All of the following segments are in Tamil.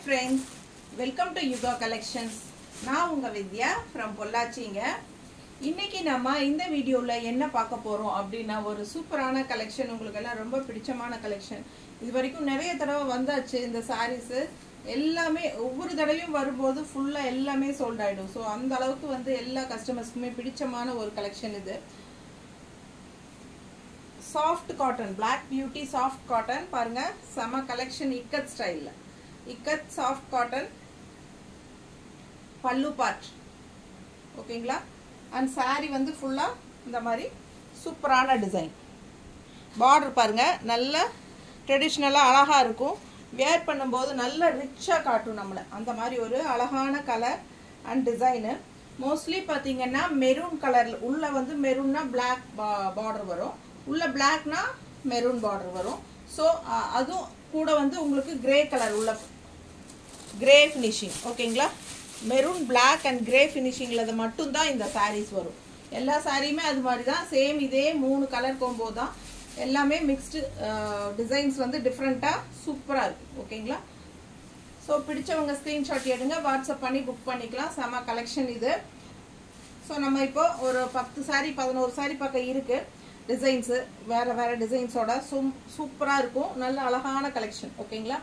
Friends welcome to Yuga collections நான் உங்கள் வித்யா ஃப்ரம் பொள்ளாச்சிங்க இன்னைக்கு நம்ம இந்த வீடியோவில் என்ன பார்க்க போகிறோம் அப்படின்னா ஒரு சூப்பரான கலெக்ஷன் உங்களுக்கு எல்லாம் ரொம்ப பிடிச்சமான கலெக்ஷன் இது வரைக்கும் நிறைய தடவை வந்தாச்சு இந்த சாரீஸு எல்லாமே ஒவ்வொரு தடவையும் வரும்போது ஃபுல்லாக எல்லாமே சோல்ட் ஆகிடும் ஸோ அந்த அளவுக்கு வந்து எல்லா கஸ்டமர்ஸ்க்குமே பிடிச்சமான ஒரு கலெக்ஷன் இது soft cotton black beauty soft cotton பாருங்க செம கலெக்ஷன் இக்கத் ஸ்டைலில் ikat soft cotton pallu part ஓகேங்களா அண்ட் saree வந்து ஃபுல்லாக இந்த மாதிரி சூப்பரான டிசைன் பார்டர் பாருங்க நல்ல ட்ரெடிஷ்னலாக அழகாக இருக்கும் வேர் பண்ணும்போது நல்ல ரிச்சாக காட்டும் நம்மளை அந்த மாதிரி ஒரு அழகான கலர் அண்ட் டிசைனு மோஸ்ட்லி பார்த்தீங்கன்னா மெரூன் கலரில் உள்ள வந்து மெரூன்னா பிளாக் பார்டர் வரும் உள்ள பிளாக்னா மெரூன் பார்டர் வரும் ஸோ அதுவும் கூட வந்து உங்களுக்கு கிரே கலர் உள்ள கிரே ஃபினிஷிங் ஓகேங்களா மெரூன் பிளாக் அண்ட் கிரே ஃபினிஷிங்கில் அது மட்டும்தான் இந்த சாரீஸ் வரும் எல்லா சாரியுமே அது மாதிரி தான் சேம் இதே மூணு கலர் கோம்போ தான் எல்லாமே மிக்ஸ்டு டிசைன்ஸ் வந்து டிஃப்ரெண்ட்டாக சூப்பராக இருக்குது ஓகேங்களா ஸோ பிடிச்சவங்க ஸ்க்ரீன்ஷாட் எடுங்க வாட்ஸ்அப் பண்ணி புக் பண்ணிக்கலாம் செம கலெக்ஷன் இது ஸோ நம்ம இப்போ ஒரு பத்து சாரி பதினோரு சாரி பக்கம் இருக்குது டிசைன்ஸு வேறு வேறு டிசைன்ஸோட சூம் சூப்பராக இருக்கும் நல்ல அழகான கலெக்ஷன் ஓகேங்களா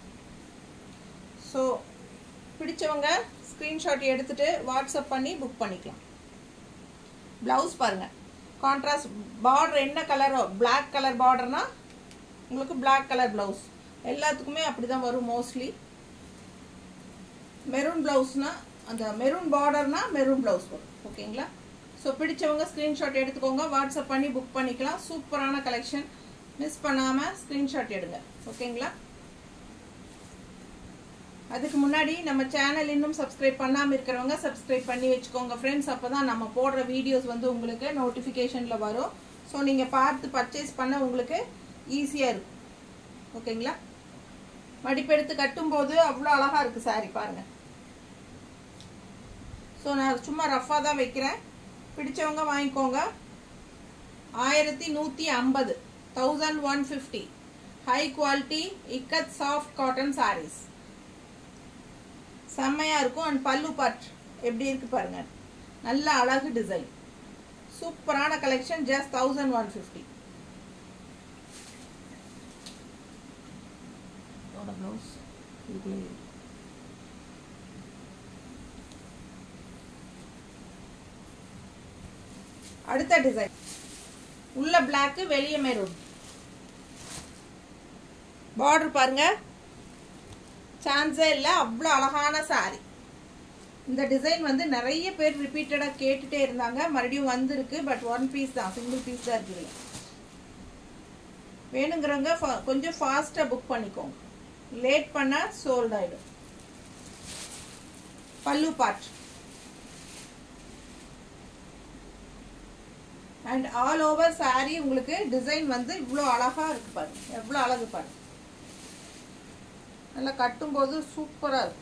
ஸோ பிடிச்சவங்க ஸ்க்ரீன்ஷாட் எடுத்துட்டு வாட்ஸ்அப் பண்ணி புக் பண்ணிக்கலாம் ப்ளவுஸ் பாருங்கள் கான்ட்ராஸ்ட் பார்டர் என்ன கலரோ பிளாக் கலர் பார்டர்னா உங்களுக்கு பிளாக் கலர் ப்ளவுஸ் எல்லாத்துக்குமே அப்படி தான் வரும் மோஸ்ட்லி மெரூன் ப்ளவுஸ்னா அந்த மெரூன் பார்டர்னா மெரூன் ப்ளவுஸ் வரும் ஓகேங்களா ஸோ பிடிச்சவங்க ஸ்க்ரீன்ஷாட் எடுத்துக்கோங்க வாட்ஸ்அப் பண்ணி புக் பண்ணிக்கலாம் சூப்பரான கலெக்ஷன் மிஸ் பண்ணாமல் ஸ்க்ரீன்ஷாட் எடுங்க ஓகேங்களா அதுக்கு முன்னாடி நம்ம சேனல் இன்னும் சப்ஸ்கிரைப் பண்ணாமல் இருக்கிறவங்க சப்ஸ்கிரைப் பண்ணி வச்சுக்கோங்க ஃப்ரெண்ட்ஸ் அப்போ தான் நம்ம போடுற வீடியோஸ் வந்து உங்களுக்கு நோட்டிஃபிகேஷனில் வரும் ஸோ நீங்கள் பார்த்து பர்ச்சேஸ் பண்ண உங்களுக்கு ஈஸியாக இருக்கும் ஓகேங்களா மடிப்பெடுத்து கட்டும்போது அவ்வளோ அழகாக இருக்குது சாரி பாருங்கள் ஸோ நான் சும்மா ரஃபாக தான் வைக்கிறேன் பிடிச்சவங்க வாங்கிக்கோங்க ஆயிரத்தி நூற்றி ஐம்பது thousand one fifty high quality ikat soft cotton sarees செம்மையாக இருக்கும் அண்ட் பல்லு பார்ட் எப்படி இருக்கு பாருங்க நல்ல அழகு டிசைன் சூப்பரான collection just thousand one fifty blouse இதுக்குள்ளே அடுத்த டிசைன் உள்ள பிளாக்கு வெளியே மெரூன் பார்டர் பாருங்க சான்ஸே இல்லை அவ்வளோ அழகான சாரி இந்த டிசைன் வந்து நிறைய பேர் ரிப்பீட்டடாக கேட்டுட்டே இருந்தாங்க மறுபடியும் வந்திருக்கு பட் ஒன் பீஸ் தான் சிங்கிள் பீஸ் தான் இருக்குது வேணுங்கிறவங்க கொஞ்சம் ஃபாஸ்ட்டாக புக் பண்ணிக்கோங்க லேட் பண்ணால் சோல்ட் ஆகிடும் pallu part and all over sari உங்களுக்கு டிசைன் வந்து இவ்வளோ அழகாக இருக்கு பாருங்க எவ்வளோ அழகு பாருங்க நல்லா கட்டும்போது சூப்பராக இருக்கும்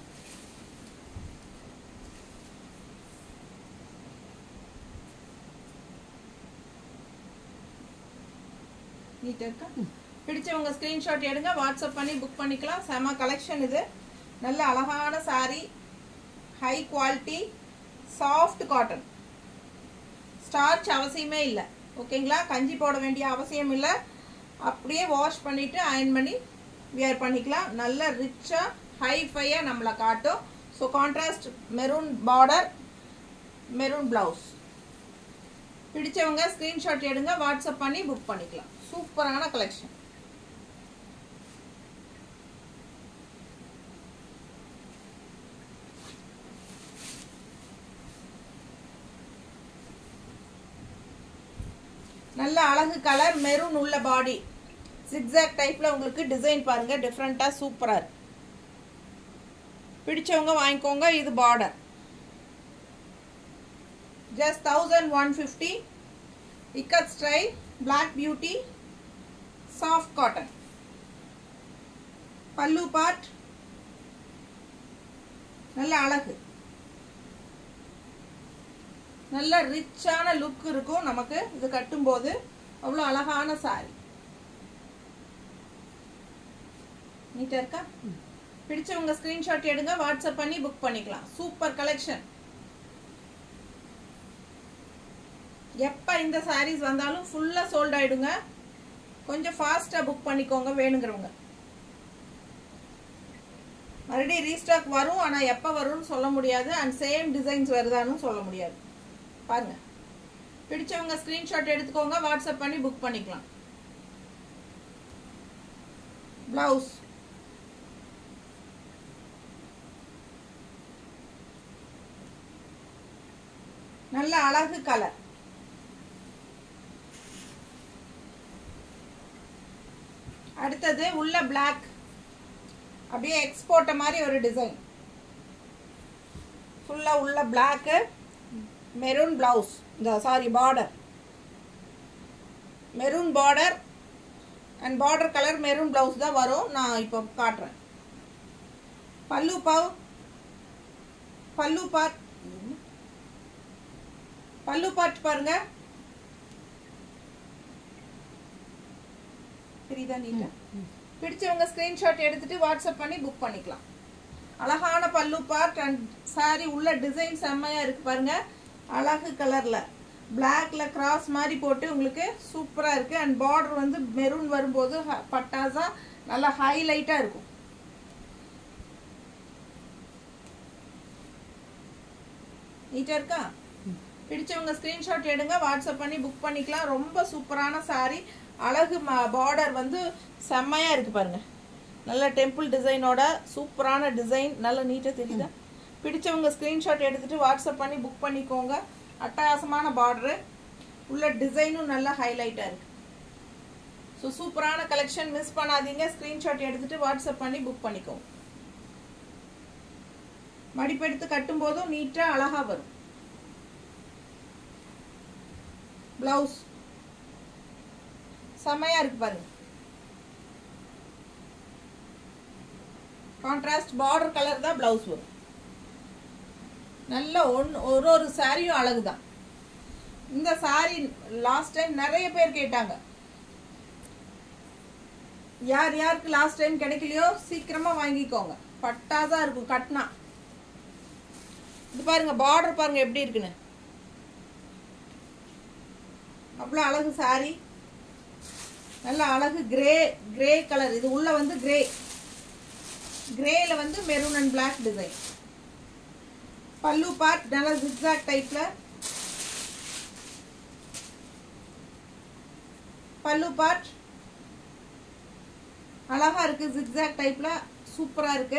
நீட்டாக இருக்கா பிடிச்சவங்க ஸ்க்ரீன்ஷாட் எடுங்க வாட்ஸ்அப் பண்ணி புக் பண்ணிக்கலாம் செம கலெக்ஷன் இது நல்ல அழகான sari high quality soft cotton starch அவசியமே இல்லை ஓகேங்களா கஞ்சி போட வேண்டிய அவசியம் இல்லை அப்படியே வாஷ் பண்ணிவிட்டு அயன் பண்ணி வியர் பண்ணிக்கலாம் நல்ல ரிச்சாக ஹை ஃபையாக நம்மளை காட்டும் so contrast maroon border maroon blouse பிடிச்சவங்க ஸ்க்ரீன்ஷாட் எடுங்க வாட்ஸ்அப் பண்ணி புக் பண்ணிக்கலாம் சூப்பரான கலெக்ஷன் நல்ல அழகு கலர் மெரூன் உள்ள பாடி சிக்ஸாக் டைப்பில் உங்களுக்கு டிசைன் பாருங்கள் டிஃப்ரெண்ட்டாக சூப்பராக இருக்கு பிடிச்சவங்க வாங்கிக்கோங்க இது border just thousand one fifty ikat style black beauty soft cotton pallu part நல்ல அழகு நல்ல ரிச்சான லுக் இருக்கும் நமக்கு இது கட்டும்போது அவ்வளோ அழகான சாரி நீட்டாக இருக்கா பிடிச்சவங்க ஸ்க்ரீன்ஷாட் எடுங்க வாட்ஸ்அப் பண்ணி புக் பண்ணிக்கலாம் சூப்பர் கலெக்ஷன் எப்போ இந்த sarees வந்தாலும் ஃபுல்லாக சோல்ட் ஆயிடுங்க கொஞ்சம் ஃபாஸ்ட்டாக புக் பண்ணிக்கோங்க வேணுங்கிறவங்க மறுபடியும் ரீஸ்டாக் வரும் ஆனால் எப்போ வரும்னு சொல்ல முடியாது அண்ட் சேம் டிசைன்ஸ் வருதான்னு சொல்ல முடியாது பாருங்க பிடிச்சவங்க ஸ்க்ரீன்ஷாட் எடுத்துக்கோங்க வாட்ஸ்அப் பண்ணி புக் பண்ணிக்கலாம் ப்ளவுஸ் நல்ல அழகு கலர் அடுத்தது உள்ள Black அப்படியே எக்ஸ்போர்ட்ட மாதிரி ஒரு டிசைன் ஃபுல்லாக உள்ள பிளாக்கு மெரூன் பிளவுஸ் இந்த sari border maroon border and border colour maroon blouse தான் வரும் நான் இப்போ காட்டுறேன் பல்லு பாவ் பல்லு பார்ட் பல்லு பார்ட் பாருங்க தெரியுதா நீட்டா பிடிச்சவங்க ஸ்கிரீன்ஷாட் எடுத்துட்டு வாட்ஸ்அப் பண்ணி புக் பண்ணிக்கலாம் அழகான பல்லு பார்ட் அண்ட் saree உள்ள டிசைன் செம்மையா இருக்கு பாருங்க அழகு கலர்ல பிளாக்ல கிராஸ் மாதிரி போட்டு உங்களுக்கு சூப்பரா இருக்கு அண்ட் பார்டர் வந்து மெரூன் வரும்போது ஹ- பட்டாசா நல்லா ஹைலைட்டா இருக்கும் நீட்டா இருக்கா பிடிச்சவங்க ஸ்கிரீன்ஷாட் எடுங்க வாட்ஸ்அப் பண்ணி புக் பண்ணிக்கலாம் ரொம்ப சூப்பரான saree அழகு பார்டர் வந்து செம்மையா இருக்கு பாருங்க நல்ல டெம்பிள் டிசைனோட சூப்பரான டிசைன் நல்ல நீட்டாக தெரியுதா பிடிச்சவங்க ஸ்க்ரீன்ஷாட் எடுத்துட்டு வாட்ஸ்அப் பண்ணி புக் பண்ணிக்கோங்க அட்டகாசமான பார்டரு உள்ள டிசைனும் நல்லா ஹைலைட்டாக இருக்கு ஸோ சூப்பரான கலெக்ஷன் மிஸ் பண்ணாதீங்க ஸ்க்ரீன்ஷாட் எடுத்துட்டு வாட்ஸ்அப் பண்ணி புக் பண்ணிக்கோங்க மடிப்பெடுத்து கட்டும்போதும் நீட்டாக அழகா வரும் பிளவுஸ் செமையா இருக்கு பாருங்க கான்ட்ராஸ்ட் பார்டர் கலர் தான் பிளவுஸ் வரும் நல்ல ஒன் ஒரு ஒரு சாரியும் அழகுதான் இந்த சாரி லாஸ்ட் டைம் நிறைய பேர் கேட்டாங்க யார் யாருக்கு லாஸ்ட் டைம் கிடைக்கலையோ சீக்கிரமா வாங்கிக்கோங்க பட்டாதான் இருக்கும் கட்னா இது பாருங்க பார்டர் பாருங்க எப்படி இருக்குன்னு அவ்வளோ அழகு சாரி நல்ல அழகு கிரே கிரே கலர் இது உள்ள வந்து கிரே கிரேல வந்து maroon and Black design pallu part நல்ல ஜிக்ஸாக் டைப்ல பல்லு பார்ட் அழகா இருக்கு ஜிக்ஸாக் டைப்ல சூப்பரா இருக்கு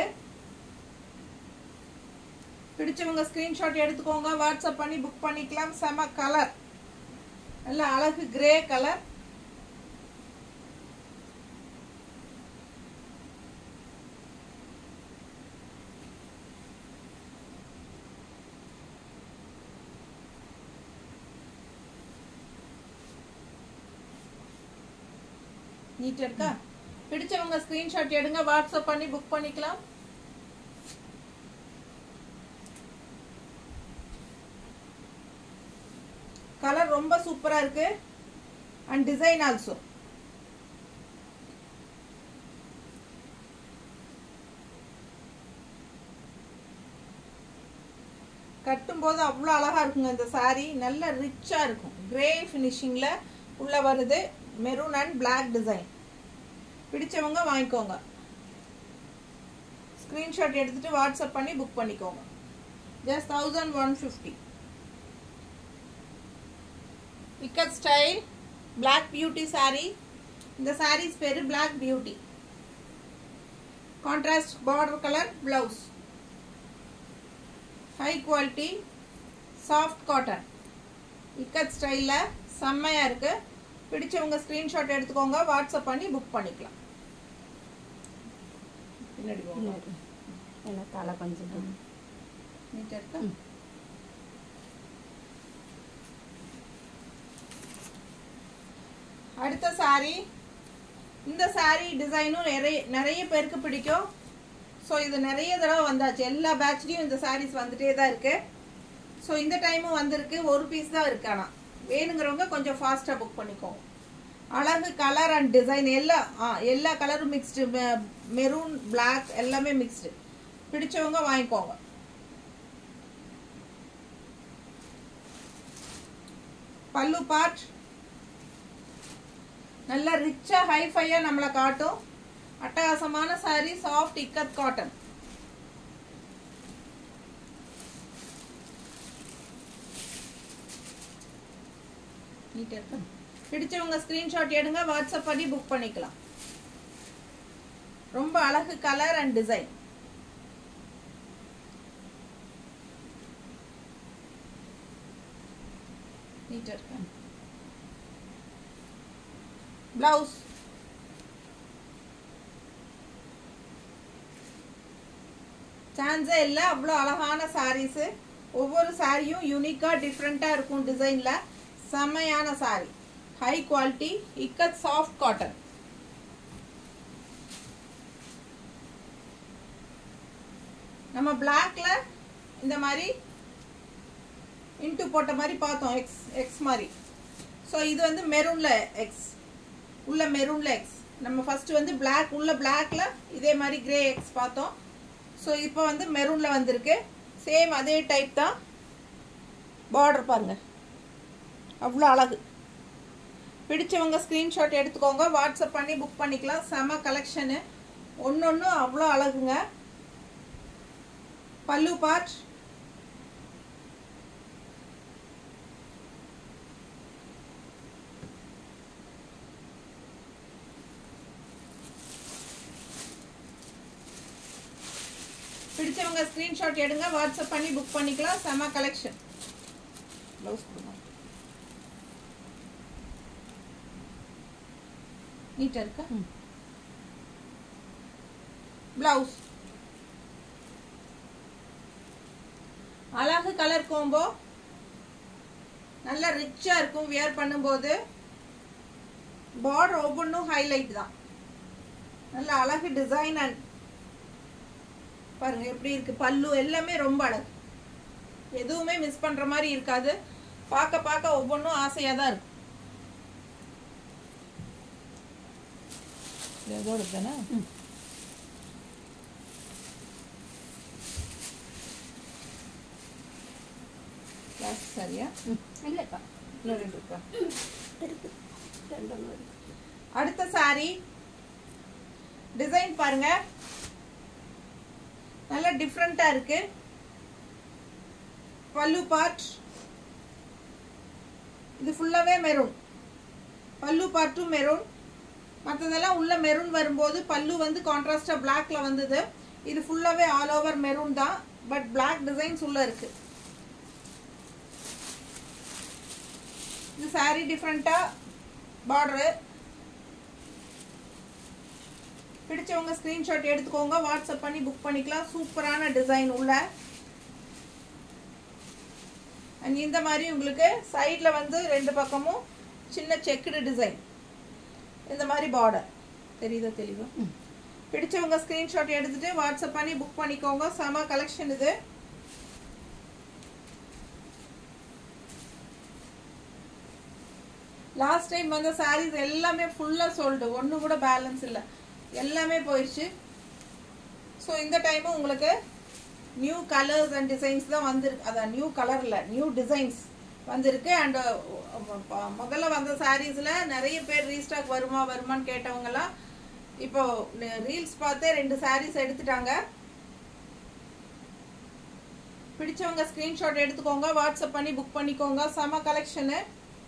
பிடிச்சவங்க ஸ்கிரீன்ஷாட் எடுத்துக்கோங்க வாட்ஸ்அப் பண்ணி புக் பண்ணிக்கலாம் செம கலர் நல்ல அழகு கிரே கலர் நீட் இருக்கா பிடிச்சவங்க ஸ்கிரீன்ஷாட் எடுங்க வாட்ஸ்அப் பண்ணி புக் பண்ணிக்கலாம் கலர் ரொம்ப சூப்பரா இருக்கு அண்ட் டிசைன் ஆல்சோ கட்டும்போது அவ்வளோ அழகா இருக்குங்க இந்த saree நல்ல ரிச்சா இருக்கும் கிரே ஃபினிஷிங்ல உள்ள வருது மெரூன் அண்ட் Black டிசைன் பிடிச்சவங்க வாங்கிக்கோங்க ஸ்க்ரீன்ஷாட் எடுத்துட்டு வாட்ஸ்அப் பண்ணி புக் பண்ணிக்கோங்க just thousand one fifty ikat style Black beauty saree இந்த sarees பேரு Black beauty contrast border colour blouse high quality soft cotton ikat ஸ்டைலில் செம்மையாக இருக்கு பிடிச்சவங்க ஸ்க்ரீன்ஷாட் எடுத்துக்கோங்க வாட்ஸ்அப் பண்ணி புக் பண்ணிக்கலாம் பின்னாடி போங்க. என்ன தலை கொஞ்சம் நீட்டா இருக்கா அடுத்த saree இந்த saree டிசைனும் நிறைய நிறைய பேருக்கு பிடிக்கும் ஸோ இது நிறைய தடவை வந்தாச்சு எல்லா பேட்ச்லேயும் இந்த sarees வந்துட்டே தான் இருக்கு ஸோ இந்த டைமும் வந்திருக்கு ஒரு பீஸ் தான் இருக்கு ஆனால் வேணுங்கிறவங்க கொஞ்சம் ஃபாஸ்ட்டாக புக் பண்ணிக்கோங்க அழகு கலர் அண்ட் டிசைன் எல்லா ஆ எல்லா கலரும் மிக்ஸ்டு மெரூன் பிளாக் எல்லாமே மிக்ஸ்டு பிடிச்சவங்க வாங்கிக்கோங்க பல்லு பார்ட் நல்ல ரிச்சா ஹைஃபையா நம்மளை காட்டும் அட்டகாசமான சாரி சாஃப்ட் இக்கத் காட்டன் நீட்டா இருக்கா பிடிச்சவங்க ஸ்கிரீன்ஷாட் எடுங்க வாட்ஸ்அப் பண்ணி புக் பண்ணிக்கலாம் ரொம்ப அழகு கலர் அண்ட் டிசைன் நீட்டா இருக்கா பிளவுஸ் சான்ஸே இல்லை அவ்வளோ அழகான சாரீஸு ஒவ்வொரு சாரியும் யூனிக்காக டிஃப்ரெண்ட்டாக இருக்கும் டிசைனில் செம்மையான sari high quality ikat soft cotton நம்ம பிளாக்ல இந்த மாதிரி இன்ட்டு போட்ட மாதிரி பார்த்தோம் எக்ஸ் எக்ஸ் மாதிரி ஸோ இது வந்து மெரூன்ல எக்ஸ் உள்ள மெரூன்ல எக்ஸ் நம்ம ஃபர்ஸ்ட் வந்து பிளாக் உள்ள பிளாக்ல இதே மாதிரி கிரே எக்ஸ் பார்த்தோம் ஸோ இப்போ வந்து மெரூன்ல வந்திருக்கு சேம் அதே டைப் தான் பார்டர் பாருங்க அவ்வளோ அழகு பிடிச்சவங்க ஸ்க்ரீன்ஷாட் எடுத்துக்கோங்க வாட்ஸ்அப் பண்ணி புக் பண்ணிக்கலாம் செம கலெக்ஷனு ஒன்று ஒன்றும் அவ்வளோ அழகுங்க பல்லு பார்ட் பிடிச்சவங்க ஸ்க்ரீன்ஷாட் எடுங்க வாட்ஸ்அப் பண்ணி புக் பண்ணிக்கலாம் செம கலெக்ஷன் ப்ளவுஸ் கொடுங்க நீட்டாக இருக்கா பிளவுஸ் அழகு கலர் கோம்போ நல்லா ரிச்சா இருக்கும் வியர் பண்ணும்போது பார்டர் ஒவ்வொன்றும் ஹைலைட் தான் நல்ல அழகு டிசைன் அண்ட் பாருங்க எப்படி இருக்கு பல்லு எல்லாமே ரொம்ப அழகு எதுவுமே மிஸ் பண்ற மாதிரி இருக்காது பார்க்க பார்க்க ஒவ்வொன்றும் ஆசையா தான் இருக்கும் இதோட தானே லாஸ்ட் சரியா இல்லைக்கா இன்னும் ரெண்டு இருக்கா இருக்கு ரெண்டு இருக்கு அடுத்த சாரி டிசைன் பாருங்க நல்ல டிஃப்ரெண்டா இருக்கு பல்லு பார்ட் இது ஃபுல்லாவே மெரூன் பல்லு பார்ட்டும் மெரூன் மற்றதெல்லாம் உள்ள மெரூன் வரும்போது பல்லு வந்து கான்ட்ராஸ்டா பிளாக்ல வந்தது இது ஃபுல்லாவே ஆல் ஓவர் மெரூன் தான் பட் Black டிசைன்ஸ் உள்ள இருக்கு இது saree டிஃப்ரெண்டா பார்டரு பிடிச்சவங்க ஸ்க்ரீன்ஷாட் எடுத்துக்கோங்க வாட்ஸ்அப் பண்ணி புக் பண்ணிக்கலாம் சூப்பரான டிசைன் உள்ள அண்ட் இந்த மாதிரி உங்களுக்கு சைடில் வந்து ரெண்டு பக்கமும் சின்ன செக்குடு டிசைன் இந்த மாதிரி பார்டர் தெரியுதா தெளிவா பிடிச்சவங்க ஸ்க்ரீன்ஷாட் எடுத்துட்டு வாட்ஸ்அப் பண்ணி புக் பண்ணிக்கோங்க செம கலெக்ஷன் இது லாஸ்ட் டைம் வந்த சாரீஸ் எல்லாமே ஃபுல்லாக சோல்டு ஒன்று கூட பேலன்ஸ் இல்லை எல்லாமே போயிடுச்சு ஸோ இந்த டைமும் உங்களுக்கு நியூ கலர்ஸ் அண்ட் டிசைன்ஸ் தான் வந்திருக்கு அதான் நியூ கலரில் நியூ டிசைன்ஸ் வந்திருக்கு அண்ட் முதல்ல வந்த சாரீஸில் நிறைய பேர் ரீஸ்டாக் வருமா வருமான்னு கேட்டவங்கலாம் இப்போ ரீல்ஸ் பார்த்தே ரெண்டு சாரீஸ் எடுத்துட்டாங்க பிடிச்சவங்க ஸ்க்ரீன்ஷாட் எடுத்துக்கோங்க வாட்ஸ்அப் பண்ணி புக் பண்ணிக்கோங்க செம கலெக்ஷனு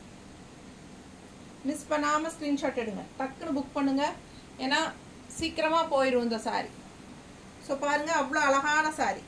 மிஸ் பண்ணாமல் ஸ்க்ரீன்ஷாட் எடுங்க டக்குன்னு புக் பண்ணுங்க ஏன்னா சீக்கிரமாக போயிடும் இந்த சாரி ஸோ பாருங்க அவ்வளோ அழகான சாரி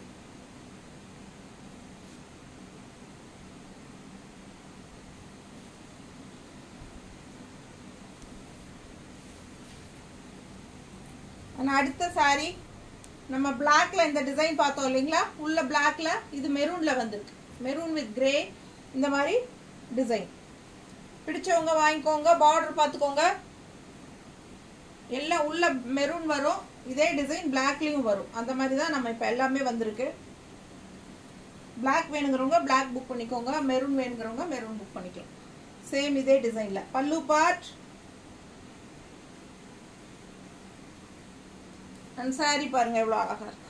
ஆனால் அடுத்த சாரி நம்ம பிளாக்ல இந்த டிசைன் பார்த்தோம் இல்லைங்களா உள்ள பிளாக்ல இது மெரூன்ல வந்திருக்கு மெரூன் வித் கிரே இந்த மாதிரி டிசைன் பிடிச்சவங்க வாங்கிக்கோங்க பார்டர் பார்த்துக்கோங்க எல்லாம் உள்ள மெரூன் வரும் இதே டிசைன் பிளாக்லேயும் வரும் அந்த மாதிரி தான் நம்ம இப்போ எல்லாமே வந்திருக்கு பிளாக் வேணுங்கிறவங்க பிளாக் புக் பண்ணிக்கோங்க மெரூன் வேணுங்கிறவங்க மெரூன் புக் பண்ணிக்கலாம் சேம் இதே டிசைனில் பல்லு பார்ட் அண்ட் saree பாருங்க எவ்வளோ அழகா இருக்கு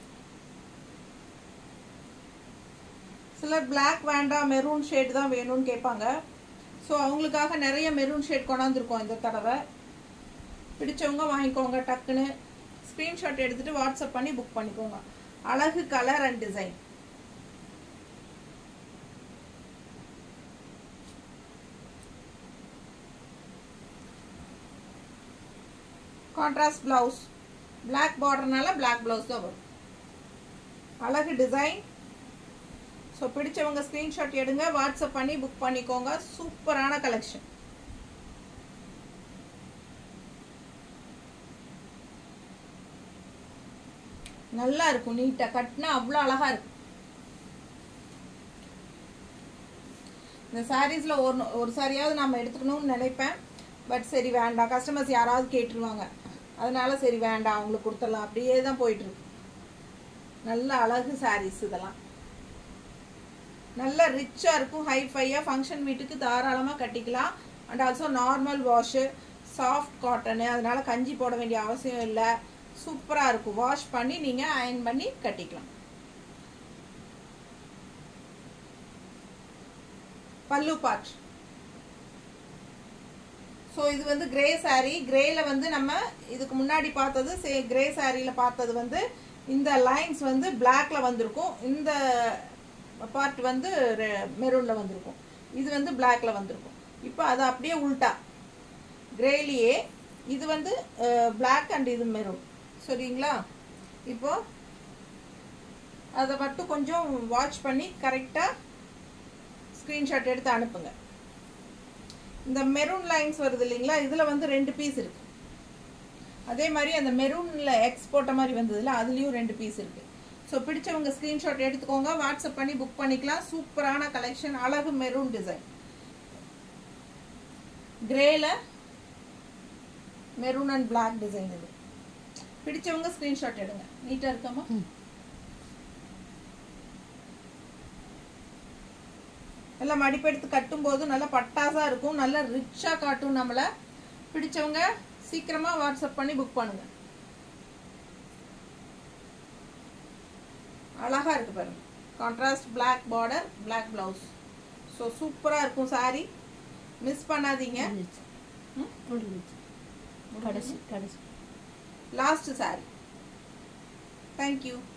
சிலர் Black வேண்டாம் மெரூன் ஷேட் தான் வேணும்னு கேட்பாங்க ஸோ அவங்களுக்காக நிறைய மெரூன் ஷேட் கொண்டாந்துருக்கோம் இந்த தடவை பிடிச்சவங்க வாங்கிக்கோங்க டக்குன்னு ஸ்க்ரீன்ஷாட் எடுத்துட்டு வாட்ஸ்அப் பண்ணி புக் பண்ணிக்கோங்க அழகு colour and design contrast blouse black பார்டர்னால பிளாக் பிளவுஸ் தான் வரும் அழகு டிசைன் ஸோ பிடிச்சவங்க ஸ்க்ரீன்ஷாட் எடுங்க வாட்ஸ்அப் பண்ணி புக் பண்ணிக்கோங்க சூப்பரான கலெக்ஷன் நல்லா இருக்கும் நீட்டாக கட்டினா அவ்வளோ அழகா இருக்கும் இந்த சாரீஸில் ஒரு ஒரு சாரியாவது நம்ம எடுத்துக்கணும்னு நினைப்பேன் பட் சரி வேண்டாம் கஸ்டமர்ஸ் யாராவது கேட்டுருவாங்க அதனால சரி வேண்டாம் அவங்களுக்கு கொடுத்துடலாம் அப்படியே தான் போயிட்டு இருக்கு நல்ல அழகு சாரீஸ் இதெல்லாம் நல்ல ரிச்சாக இருக்கும் ஹை ஃபையாக ஃபங்க்ஷன் வீட்டுக்கு தாராளமாக கட்டிக்கலாம் and also normal wash soft cotton அதனால கஞ்சி போட வேண்டிய அவசியம் இல்லை சூப்பராக இருக்கும் வாஷ் பண்ணி நீங்கள் அயன் பண்ணி கட்டிக்கலாம் பல்லு பார்ட் ஸோ இது வந்து கிரே saree கிரேல வந்து நம்ம இதுக்கு முன்னாடி பார்த்தது சே கிரே சாரியில் பார்த்தது வந்து இந்த லைன்ஸ் வந்து பிளாக்ல வந்திருக்கும் இந்த பார்ட் வந்து மெரூனில் வந்திருக்கும் இது வந்து பிளாக்ல வந்திருக்கும் இப்போ அது அப்படியே உல்ட்டா கிரேலியே இது வந்து பிளாக் அண்ட் இது மெரூன் சரிங்களா இப்போ அதை மட்டும் கொஞ்சம் வாட்ச் பண்ணி கரெக்டாக ஸ்க்ரீன்ஷாட் எடுத்து அனுப்புங்க இந்த மெரூன் லைன்ஸ் வருது இல்லைங்களா இதில் வந்து ரெண்டு பீஸ் இருக்கு அதே மாதிரி அந்த மெரூனில் எக்ஸ் போட்ட மாதிரி வந்ததுல அதுலேயும் ரெண்டு பீஸ் இருக்கு ஸோ பிடிச்சவங்க ஸ்க்ரீன்ஷாட் எடுத்துக்கோங்க வாட்ஸ்அப் பண்ணி புக் பண்ணிக்கலாம் சூப்பரான கலெக்ஷன் அழகு மெரூன் டிசைன் கிரேல மெரூன் அண்ட் பிளாக் டிசைன் இது பிடிச்சவங்க ஸ்க்ரீன்ஷாட் எடுங்க நீட்டாக இருக்காமா நல்லா மடிப்பெடுத்து கட்டும்போது நல்லா பட்டாசா இருக்கும் நல்லா ரிச்சா காட்டும் நம்மள பிடிச்சவங்க சீக்கிரமா வாட்ஸ்அப் பண்ணி புக் பண்ணுங்க அழகா இருக்கு பாருங்க contrast Black border Black blouse so சூப்பரா இருக்கும் saree மிஸ் பண்ணாதீங்க முடிஞ்சிச்சு ம்? முடிஞ்சிச்சு கடைசி கடைசி லாஸ்ட் saree தேங்க்யூ